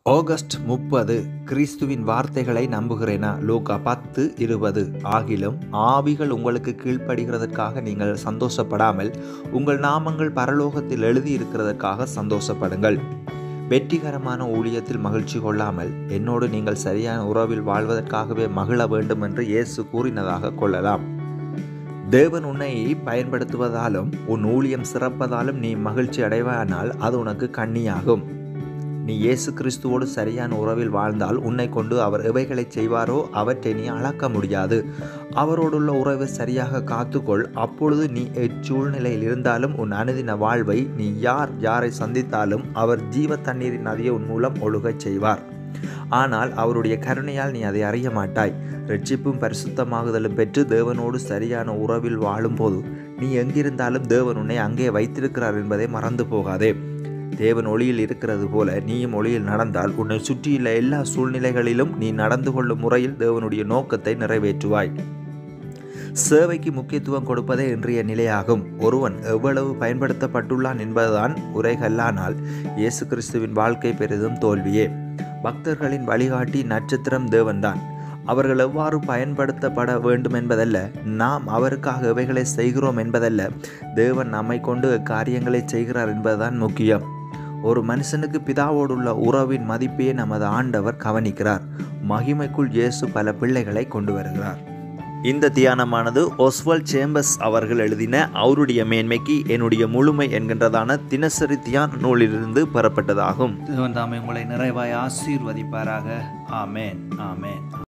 August முப்பது கிறிஸ்துவின் வார்த்தைகளை நம்புகிறேனா லூக்கா பத்து இருபது ஆகிலும் ஆவிகள் உங்களுக்கு கீழ்ப்படுகிறதற்காக நீங்கள் சந்தோஷப்படாமல் உங்கள் நாமங்கள் பரலோகத்தில் எழுதியிருக்கிறதற்காக சந்தோஷப்படுங்கள் வெற்றிகரமான ஊழியத்தில் மகிழ்ச்சி கொள்ளாமல் என்னோடு நீங்கள் சரியான உறவில் வாழ்வதற்காகவே மகிழ வேண்டும் என்று இயேசு கூறினதாக கொள்ளலாம் தேவன் உன்னை பயன்படுத்துவதாலும் உன் ஊழியம் சிறப்பதாலும் நீ மகிழ்ச்சி அடைவானால் அது உனக்கு கண்ணியாகும் நீ இயேசு கிறிஸ்துவோடு சரியான உறவில் வாழ்ந்தால் உன்னை கொண்டு அவர் எவைகளை செய்வாரோ அவற்றை நீ அளக்க முடியாது அவரோடுள்ள உறவை சரியாக காத்துக்கொள் அப்பொழுது நீ எச்சூழ்நிலையில் இருந்தாலும் உன் அனுதின வாழ்வை நீ யார் யாரை சந்தித்தாலும் அவர் ஜீவ தண்ணீரின் நதியை உன் மூலம் ஒழுகச் செய்வார் ஆனால் அவருடைய கருணையால் நீ அதை அறிய மாட்டாய் ரட்சிப்பும் பரிசுத்தமாகுதலும் பெற்று தேவனோடு சரியான உறவில் வாழும்போது நீ எங்கிருந்தாலும் தேவன் உன்னை அங்கே வைத்திருக்கிறார் என்பதை மறந்து போகாதே தேவன் ஒளியில் இருக்கிறது போல நீயும் ஒளியில் நடந்தால் உன்னை சுற்றியுள்ள எல்லா சூழ்நிலைகளிலும் நீ நடந்து கொள்ளும் முறையில் தேவனுடைய நோக்கத்தை நிறைவேற்றுவாய் சேவைக்கு முக்கியத்துவம் கொடுப்பதே இன்றைய நிலையாகும் ஒருவன் எவ்வளவு பயன்படுத்தப்பட்டுள்ளான் என்பதுதான் உரைகல்லானால் இயேசு கிறிஸ்துவின் வாழ்க்கை பெரிதும் தோல்வியே பக்தர்களின் வழிகாட்டி நட்சத்திரம் தேவன்தான் அவர்கள் எவ்வாறு பயன்படுத்தப்பட வேண்டும் என்பதல்ல நாம் அவருக்காக எவைகளை செய்கிறோம் என்பதல்ல தேவன் நம்மை கொண்டு காரியங்களை செய்கிறார் என்பதுதான் முக்கியம் ஒரு மனுஷனுக்கு பிதாவோடுள்ள உறவின் மதிப்பையே நமது ஆண்டவர் கவனிக்கிறார் மகிமைக்குள் இயேசு பல பிள்ளைகளை கொண்டு வருகிறார் இந்த தியானமானது ஒஸ்வல் சேம்பஸ் அவர்கள் எழுதின அவருடைய மேன்மைக்கு என்னுடைய முழுமை என்கின்றதான தினசரி தியான நூலிலிருந்து பெறப்பட்டதாகும் தேவன் தாமே உங்களை நிறைவாய் ஆசீர்வதிப்பாராக ஆமேன் ஆமேன்